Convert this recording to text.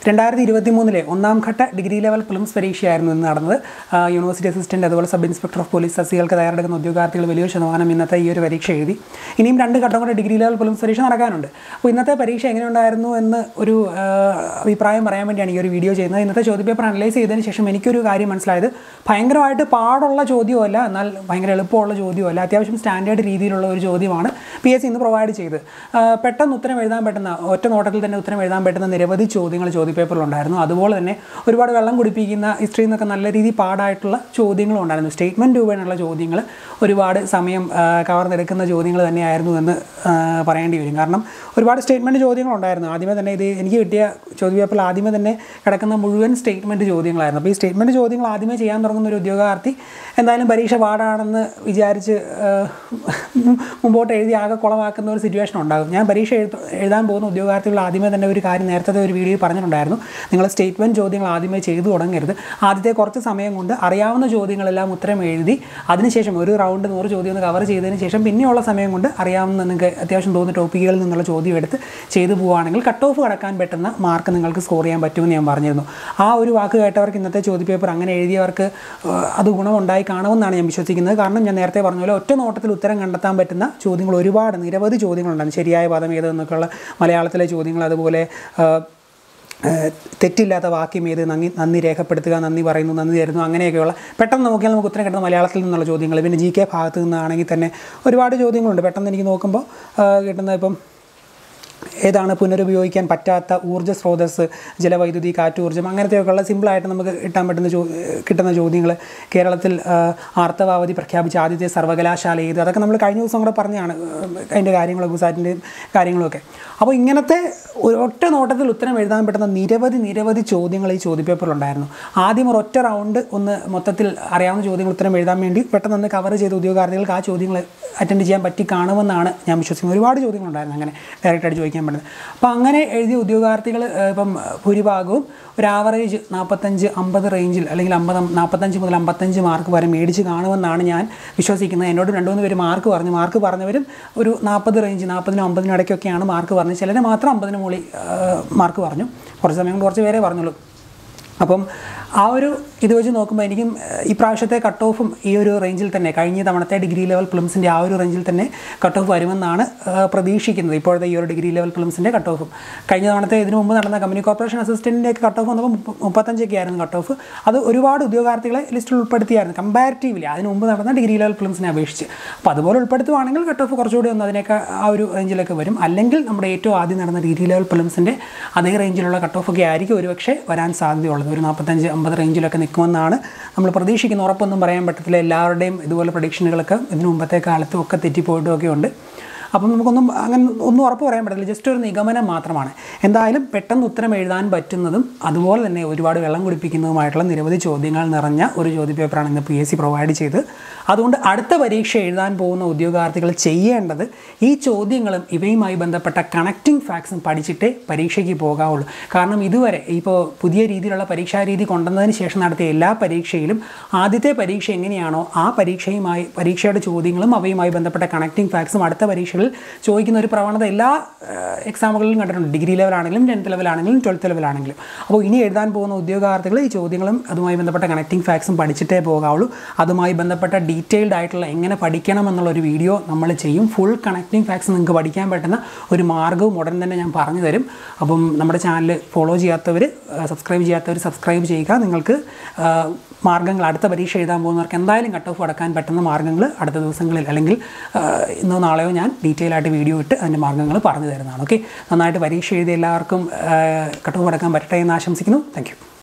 രണ്ടായിരത്തി ഇരുപത്തി മൂന്നിലെ ഒന്നാം ഘട്ട ഡിഗ്രി ലെവൽ പ്രിലിംസ് പരീക്ഷയായിരുന്നു ഇന്ന് നടന്നത് ആ, യൂണിവേഴ്സിറ്റി അസിസ്റ്റന്റ് അതുപോലെ സബ് ഇൻസ്പെക്ടർ ഓഫ് പോലീസ് തസ്തികൾക്ക് തയ്യാറെടുക്കുന്ന ഉദ്യോഗാർത്ഥികൾ വലിയൊരു ശതമാനം ഇന്നത്തെ ഈ ഒരു പരീക്ഷ എഴുതി ഇനിയും രണ്ട് ഘട്ടം കൂടെ ഡിഗ്രി ലെവൽ പ്രിലിംസ് പരീക്ഷ നടക്കാനുണ്ട് അപ്പോൾ ഇന്നത്തെ പരീക്ഷ എങ്ങനെ ഉണ്ടായിരുന്നു എന്ന് ഒരു ആ, അഭിപ്രായം പറയാൻ വേണ്ടിയാണ് ഈ ഒരു വീഡിയോ ചെയ്യുന്നത് ഇന്നത്തെ ചോദ്യപേപ്പർ അനലൈസ് ചെയ്തതിന് ശേഷം എനിക്കൊരു കാര്യം മനസ്സിലായത് ഭയങ്കരമായിട്ട് പാടുള്ള ചോദ്യമല്ല എന്നാൽ ഭയങ്കര എളുപ്പമുള്ള ചോദ്യമല്ല അത്യാവശ്യം സ്റ്റാൻഡേർഡ് രീതിയിലുള്ള ഒരു ചോദ്യമാണ് പി എസ് സി ഇന്ന് പ്രൊവൈഡ് ചെയ്ത് ആ, പെട്ടെന്ന് ഉത്തരം എഴുതാൻ പറ്റുന്ന ഒറ്റ നോട്ടത്തിൽ തന്നെ ഉത്തരം എഴുതാൻ പറ്റുന്ന നിരവധി ചോദ്യങ്ങൾ ചോദ്യപേപ്പറിലുണ്ടായിരുന്നു അതുപോലെ തന്നെ ഒരുപാട് വെള്ളം കുടിപ്പിക്കുന്ന ഹിസ്റ്ററിയിൽ നിന്നൊക്കെ നല്ല രീതിയിൽ പാടായിട്ടുള്ള ചോദ്യങ്ങളും ഉണ്ടായിരുന്നു സ്റ്റേറ്റ്മെൻറ്റ് രൂപേണുള്ള ചോദ്യങ്ങൾ ഒരുപാട് സമയം ആ, കവർന്നെടുക്കുന്ന ചോദ്യങ്ങൾ തന്നെയായിരുന്നു എന്ന് ആ, പറയേണ്ടി വരും കാരണം ഒരുപാട് സ്റ്റേറ്റ്മെൻറ്റ് ചോദ്യങ്ങളുണ്ടായിരുന്നു ആദ്യമേ തന്നെ ഇത് എനിക്ക് കിട്ടിയ ചോദ്യപേപ്പറിൽ ആദ്യമേ തന്നെ കിടക്കുന്ന മുഴുവൻ സ്റ്റേറ്റ്മെൻറ്റ് ചോദ്യങ്ങളായിരുന്നു അപ്പോൾ ഈ സ്റ്റേറ്റ്മെൻറ്റ് ചോദ്യങ്ങൾ ആദ്യമേ ചെയ്യാൻ തുടങ്ങുന്ന ഒരു ഉദ്യോഗാർത്ഥി എന്തായാലും പരീക്ഷ പാടാണെന്ന് വിചാരിച്ച് ആ, മുമ്പോട്ട് എഴുതി ആകെ കുളമാക്കുന്ന ഒരു സിറ്റുവേഷൻ ഉണ്ടാകും ഞാൻ പരീക്ഷ എഴുത എഴുതാൻ പോകുന്ന ഉദ്യോഗാർത്ഥികൾ ആദ്യമേ തന്നെ ഒരു കാര്യം നേരത്തെ ഒരു വീഡിയോ പറഞ്ഞിട്ടുണ്ടായിരുന്നു നിങ്ങൾ സ്റ്റേറ്റ്മെൻറ്റ് ചോദ്യങ്ങൾ ആദ്യമേ ചെയ്തു തുടങ്ങരുത് ആദ്യത്തെ കുറച്ച് സമയം കൊണ്ട് അറിയാവുന്ന ചോദ്യങ്ങളെല്ലാം ഉത്തരം എഴുതി അതിനുശേഷം ഒരു റൗണ്ട് നൂറ് ചോദ്യം ഒന്ന് കവർ ചെയ്തതിന് ശേഷം പിന്നെയുള്ള സമയം കൊണ്ട് അറിയാവുന്ന നിങ്ങൾക്ക് അത്യാവശ്യം തോന്നുന്ന ടോപ്പിക്കുകളിൽ നിന്നുള്ള ചോദ്യം എടുത്ത് ചെയ്തു പോവുകയാണെങ്കിൽ കട്ട് ഓഫ് കടക്കാൻ പറ്റുന്ന മാർക്ക് നിങ്ങൾക്ക് സ്കോർ ചെയ്യാൻ പറ്റുമെന്ന് ഞാൻ പറഞ്ഞിരുന്നു ആ ഒരു വാക്ക് കേട്ടവർക്ക് ഇന്നത്തെ ചോദ്യപേപ്പർ അങ്ങനെ എഴുതിയവർക്ക് ഏഹ്, അത് ഗുണമുണ്ടായി കാണുമെന്നാണ് ഞാൻ വിശ്വസിക്കുന്നത് കാരണം ഞാൻ നേരത്തെ പറഞ്ഞ പോലെ ഒറ്റ നോട്ടത്തിൽ ഉത്തരം കണ്ടെത്താൻ പറ്റുന്ന ചോദ്യങ്ങൾ ഒരുപാട് നിരവധി ചോദ്യങ്ങളുണ്ടായിരുന്നു ശരിയായ പദം ഏതെന്നൊക്കെയുള്ള മലയാളത്തിലെ ചോദ്യങ്ങൾ അതുപോലെ ഏഹ്, ഏഹ് തെറ്റില്ലാത്ത വാക്യം ഏത് നന്ദി നന്ദി രേഖപ്പെടുത്തുക നന്ദി പറയുന്നു നന്ദി തരുന്നു അങ്ങനെയൊക്കെയുള്ള പെട്ടെന്ന് നോക്കിയാൽ നമുക്ക് ഉത്തരം കിട്ടുന്ന മലയാളത്തിൽ നിന്നുള്ള ചോദ്യങ്ങൾ പിന്നെ ജി കെ ഭാഗത്ത് നിന്നാണെങ്കിൽ തന്നെ ഒരുപാട് ചോദ്യങ്ങളുണ്ട് പെട്ടെന്ന് എനിക്ക് നോക്കുമ്പോൾ ഏഹ് കിട്ടുന്ന ഇപ്പം ഏതാണ് പുനരുപയോഗിക്കാൻ പറ്റാത്ത ഊർജ്ജ സ്രോതസ്സ് ജലവൈദ്യുതി കാറ്റൂർജ്ജം അങ്ങനത്തെയൊക്കെയുള്ള സിമ്പിളായിട്ട് നമുക്ക് കിട്ടാൻ പറ്റുന്ന ചോ കിട്ടുന്ന ചോദ്യങ്ങൾ കേരളത്തിൽ ആ, ആർത്തവാവധി പ്രഖ്യാപിച്ച ആദ്യത്തെ സർവകലാശാല ഏത് അതൊക്കെ നമ്മൾ കഴിഞ്ഞ ദിവസം കൂടെ പറഞ്ഞാണ് അതിൻ്റെ കാര്യങ്ങളും ഗുസാറ്റിൻ്റെയും കാര്യങ്ങളൊക്കെ അപ്പോൾ ഇങ്ങനത്തെ ഒരു ഒറ്റ നോട്ടത്തിൽ ഉത്തരം എഴുതാൻ പറ്റുന്ന നിരവധി നിരവധി ചോദ്യങ്ങൾ ഈ ചോദ്യപേപ്പറിലുണ്ടായിരുന്നു ആദ്യം ഒരു ഒറ്റ റൗണ്ട് ഒന്ന് മൊത്തത്തിൽ അറിയാവുന്ന ചോദ്യങ്ങൾ ഉത്തരം എഴുതാൻ വേണ്ടി പെട്ടെന്ന് ഒന്ന് കവർ ചെയ്ത ഉദ്യോഗാർത്ഥികൾക്ക് ആ ചോദ്യങ്ങൾ അറ്റൻഡ് ചെയ്യാൻ പറ്റി കാണുമെന്നാണ് ഞാൻ വിശ്വസിക്കുന്നത് ഒരുപാട് ചോദ്യങ്ങളുണ്ടായിരുന്നു അങ്ങനെ ഡയറക്റ്റായിട്ട് ചോദിക്കാൻ പറ്റുന്നത് അപ്പോൾ അങ്ങനെ എഴുതിയ ഉദ്യോഗാർത്ഥികൾ ഏഹ്, ഇപ്പം ഭൂരിഭാഗവും ഒരു ആവറേജ് നാൽപ്പത്തഞ്ച് അമ്പത് റേഞ്ചിൽ അല്ലെങ്കിൽ അമ്പത് നാൽപ്പത്തഞ്ച് മുതൽ അമ്പത്തഞ്ച് മാർക്ക് വരെ മേടിച്ച് കാണുമെന്നാണ് ഞാൻ വിശ്വസിക്കുന്നത് എന്നോട് രണ്ട് മൂന്ന് പേര് മാർക്ക് പറഞ്ഞു മാർക്ക് പറഞ്ഞവരും ഒരു നാൽപ്പത് റേഞ്ച് നാൽപ്പതിനും അമ്പതിനും ഇടയ്ക്കൊക്കെയാണ് മാർക്ക് പറഞ്ഞത് ചിലർ മാത്രം അമ്പതിന് മുകളിൽ മാർക്ക് പറഞ്ഞു കുറച്ച് സമയം കൊണ്ട് കുറച്ച് പേരെ പറഞ്ഞുള്ളൂ അപ്പം ആ ഒരു ഇത് വെച്ച് നോക്കുമ്പോൾ എനിക്കും ഏഹ്, ഈ പ്രാവശ്യത്തെ കട്ട് ഓഫും ഈ ഒരു റേഞ്ചിൽ തന്നെ കഴിഞ്ഞ തവണത്തെ ഡിഗ്രി ലെവൽ പ്ലിംസിൻ്റെ ആ ഒരു റേഞ്ചിൽ തന്നെ കട്ട് ഓഫ് വരുമെന്നാണ് ഏഹ്, പ്രതീക്ഷിക്കുന്നത് ഇപ്പോഴത്തെ ഈ ഒരു ഡിഗ്രി ലെവൽ പ്ലിംസിൻ്റെ കട്ട് ഓഫും കഴിഞ്ഞ തവണത്തെ ഇതിനു മുമ്പ് നടന്ന കമ്പനി കോർപ്പറേഷൻ അസിസ്റ്റൻറ്റിൻ്റെ ഒക്കെ കട്ട് ഓഫ് വന്നപ്പോൾ മുപ്പ- മുപ്പത്തഞ്ചൊക്കെ ആയിരുന്നു കട്ട് ഓഫ് അത് ഒരുപാട് ഉദ്യോഗാർത്ഥികളെ ലിസ്റ്റിൽ ഉൾപ്പെടുത്തിയായിരുന്നു കമ്പാരിറ്റീവ്ലി അതിന് മുമ്പ് നടന്ന ഡിഗ്രി ലെവൽ പ്ലിംസിനെ അപേക്ഷിച്ച് അപ്പോൾ അതുപോലെ ഉൾപ്പെടുത്തുവാണെങ്കിൽ കട്ട് ഓഫ് കുറച്ചുകൂടി ഒന്ന് അതിനൊക്കെ ആ ഒരു റേഞ്ചിലൊക്കെ വരും അല്ലെങ്കിൽ നമ്മുടെ ഏറ്റവും ആദ്യം നടന്ന ഡിഗ്രി ലെവൽ പ്ലിംസിൻ്റെ അതേ റേഞ്ചിലുള്ള കട്ട് ഓഫ് ഒക്കെ ആയിരിക്കും ഒരുപക്ഷെ വരാൻ സാധ്യതയുള്ളത് ഒരു നാൽപ്പത്തഞ്ച് അമ്പത് റേഞ്ചിലൊക്കെ നിൽക്കുമെന്നാണ് നമ്മൾ പ്രതീക്ഷിക്കുന്നത് ഉറപ്പൊന്നും പറയാൻ പറ്റത്തില്ല എല്ലാവരുടെയും ഇതുപോലെ പ്രഡിക്ഷനുകളൊക്കെ ഇതിനു മുമ്പത്തെ കാലത്തും ഒക്കെ തെറ്റിപ്പോയിട്ടും ഒക്കെ ഉണ്ട് അപ്പം നമുക്കൊന്നും അങ്ങനെ ഒന്നും ഉറപ്പ് പറയാൻ പറ്റില്ല ജസ്റ്റ് ഒരു നിഗമനം മാത്രമാണ് എന്തായാലും പെട്ടെന്ന് ഉത്തരം എഴുതാൻ പറ്റുന്നതും അതുപോലെ തന്നെ ഒരുപാട് വെള്ളം കുടിപ്പിക്കുന്നതുമായിട്ടുള്ള നിരവധി ചോദ്യങ്ങൾ നിറഞ്ഞ ഒരു ചോദ്യപേപ്പറാണ് ഇന്ന് പി എസ് സി പ്രൊവൈഡ് ചെയ്ത് അതുകൊണ്ട് അടുത്ത പരീക്ഷ എഴുതാൻ പോകുന്ന ഉദ്യോഗാർത്ഥികൾ ചെയ്യേണ്ടത് ഈ ചോദ്യങ്ങളും ഇവയുമായി ബന്ധപ്പെട്ട കണക്റ്റിംഗ് ഫാക്ട്സും പഠിച്ചിട്ടേ പരീക്ഷയ്ക്ക് പോകാവുള്ളൂ കാരണം ഇതുവരെ ഇപ്പോൾ പുതിയ രീതിയിലുള്ള പരീക്ഷാ രീതി കൊണ്ടുവന്നതിന് ശേഷം നടത്തിയ എല്ലാ പരീക്ഷയിലും ആദ്യത്തെ പരീക്ഷ എങ്ങനെയാണോ ആ പരീക്ഷയുമായി പരീക്ഷയുടെ ചോദ്യങ്ങളും അവയുമായി ബന്ധപ്പെട്ട കണക്റ്റിംഗ് ഫാക്ട്സും അടുത്ത പരീക്ഷകളിൽ ചോദിക്കുന്ന ഒരു പ്രവണത എല്ലാ ഏഹ്, എക്സാമുകളിലും കണ്ടിട്ടുണ്ട് ഡിഗ്രി ലെവലാണെങ്കിലും ടെൻത്ത് ലെവലാണെങ്കിലും ട്വൽത്ത് ലെവലാണെങ്കിലും അപ്പോൾ ഇനി എഴുതാൻ പോകുന്ന ഉദ്യോഗാർത്ഥികൾ ഈ ചോദ്യങ്ങളും അതുമായി ബന്ധപ്പെട്ട കണക്റ്റിംഗ് ഫാക്ട്സും പഠിച്ചിട്ടേ പോകാവുള്ളൂ അതുമായി ബന്ധപ്പെട്ട ഡീറ്റെയിൽഡ് ആയിട്ടുള്ള എങ്ങനെ പഠിക്കണം എന്നുള്ളൊരു വീഡിയോ നമ്മൾ ചെയ്യും ഫുൾ കണക്റ്റിംഗ് ഫാക്ട്സ് നിങ്ങൾക്ക് പഠിക്കാൻ പറ്റുന്ന ഒരു മാർഗ്ഗവും ഉടൻ തന്നെ ഞാൻ പറഞ്ഞു തരും അപ്പം നമ്മുടെ ചാനൽ ഫോളോ ചെയ്യാത്തവർ സബ്സ്ക്രൈബ് ചെയ്യാത്തവർ സബ്സ്ക്രൈബ് ചെയ്യുക നിങ്ങൾക്ക് ആ, മാർഗ്ഗങ്ങൾ അടുത്ത പരീക്ഷ എഴുതാൻ പോകുന്നവർക്ക് എന്തായാലും കട്ട് ഓഫ് അടക്കാൻ പറ്റുന്ന മാർഗ്ഗങ്ങൾ അടുത്ത ദിവസങ്ങളിൽ അല്ലെങ്കിൽ ആ, ഇന്നോ നാളെയോ ഞാൻ ഡീറ്റെയിൽ ആയിട്ട് വീഡിയോ ഇട്ട് അതിൻ്റെ മാർഗ്ഗങ്ങൾ പറഞ്ഞു തരുന്നതാണ് ഓക്കെ നന്നായിട്ട് പരീക്ഷ എഴുതിയ എല്ലാവർക്കും കട്ട് ഓഫ് അടക്കാൻ പറ്റട്ടെ എന്ന് ആശംസിക്കുന്നു താങ്ക്